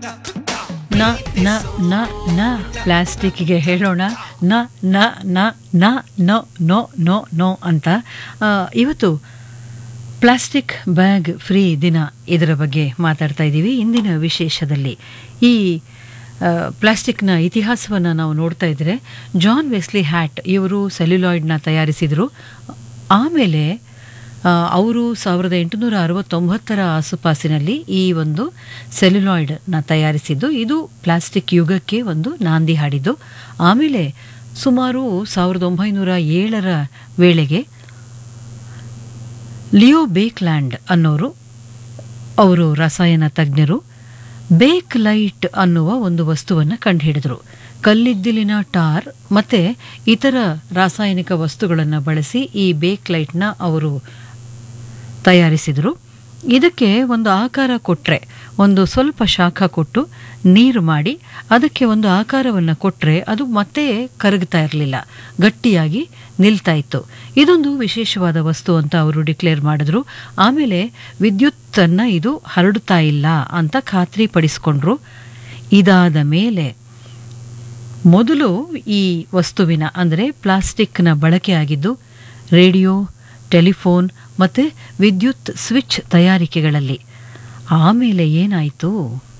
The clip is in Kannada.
ನ ನ ನ ನ ಪ್ಲಾಸ್ಟಿಕ್ಗೆ ಹೇಳೋಣ ನ ನ ನ ನ ನೋ ನೋ ನೋ ನೋ ಅಂತ ಆ, ಇವತ್ತು ಪ್ಲಾಸ್ಟಿಕ್ ಬ್ಯಾಗ್ ಫ್ರೀ ದಿನ ಇದರ ಬಗ್ಗೆ ಮಾತಾಡ್ತಾ ಇದ್ದೀವಿ ಇಂದಿನ ವಿಶೇಷದಲ್ಲಿ ಈ ಆ, ಪ್ಲಾಸ್ಟಿಕ್ನ ಇತಿಹಾಸವನ್ನು ನಾವು ನೋಡ್ತಾ ಇದ್ದರೆ ಜಾನ್ ವೆಸ್ಲಿ ಹ್ಯಾಟ್ ಇವರು ಸೆಲ್ಯುಲಾಯ್ಡ್ನ ತಯಾರಿಸಿದರು ಆಮೇಲೆ ಆ, ಅವರು ಸಾವಿರದ ಎಂಟುನೂರ ಅರವತ್ತೊಂಬತ್ತರ ಆಸುಪಾಸಿನಲ್ಲಿ ಈ ಒಂದು ಸೆಲ್ಯುಲಾಯ್ಡ್ನ ತಯಾರಿಸಿದ್ದು ಇದು ಪ್ಲಾಸ್ಟಿಕ್ ಯುಗಕ್ಕೆ ಒಂದು ನಾಂದಿ ಹಾಡಿದ್ದು ಆಮೇಲೆ ಸುಮಾರು ಸಾವಿರದ ಒಂಬೈನೂರ ಏಳರ ವೇಳೆಗೆ ಲಿಯೋ ಬೇಕ್ಲ್ಯಾಂಡ್ ಅನ್ನೋರು ಅವರು ರಸಾಯನ ತಜ್ಞರು ಬೇಕ್ ಲೈಟ್ ಅನ್ನುವ ಒಂದು ವಸ್ತುವನ್ನು ಕಂಡುಹಿಡಿದರು ಕಲ್ಲಿದ್ದಿಲಿನ ಟಾರ್ ಮತ್ತೆ ಇತರ ರಾಸಾಯನಿಕ ವಸ್ತುಗಳನ್ನು ಬಳಸಿ ಈ ಬೇಕ್ ಲೈಟ್ನ ಅವರು ತಯಾರಿಸಿದರು ಇದಕ್ಕೆ ಒಂದು ಆಕಾರ ಕೊಟ್ಟರೆ ಒಂದು ಸ್ವಲ್ಪ ಶಾಖ ಕೊಟ್ಟು ನೀರು ಮಾಡಿ ಅದಕ್ಕೆ ಒಂದು ಆಕಾರವನ್ನು ಕೊಟ್ಟರೆ ಅದು ಮತ್ತೆ ಕರಗ್ತಾ ಇರಲಿಲ್ಲ ಗಟ್ಟಿಯಾಗಿ ನಿಲ್ತಾ ಇತ್ತು ಇದೊಂದು ವಿಶೇಷವಾದ ವಸ್ತು ಅಂತ ಅವರು ಡಿಕ್ಲೇರ್ ಮಾಡಿದ್ರು ಆಮೇಲೆ ವಿದ್ಯುತ್ತನ್ನು ಇದು ಹರಡುತ್ತಾ ಇಲ್ಲ ಅಂತ ಖಾತ್ರಿ ಪಡಿಸ್ಕೊಂಡ್ರು ಇದಾದ ಮೇಲೆ ಮೊದಲು ಈ ವಸ್ತುವಿನ ಅಂದರೆ ಪ್ಲಾಸ್ಟಿಕ್ನ ಬಳಕೆ ಆಗಿದ್ದು ರೇಡಿಯೋ ಟೆಲಿಫೋನ್ ಮತ್ತು ವಿದ್ಯುತ್ ಸ್ವಿಚ್ ತಯಾರಿಕೆಗಳಲ್ಲಿ ಆಮೇಲೆ ಏನಾಯಿತು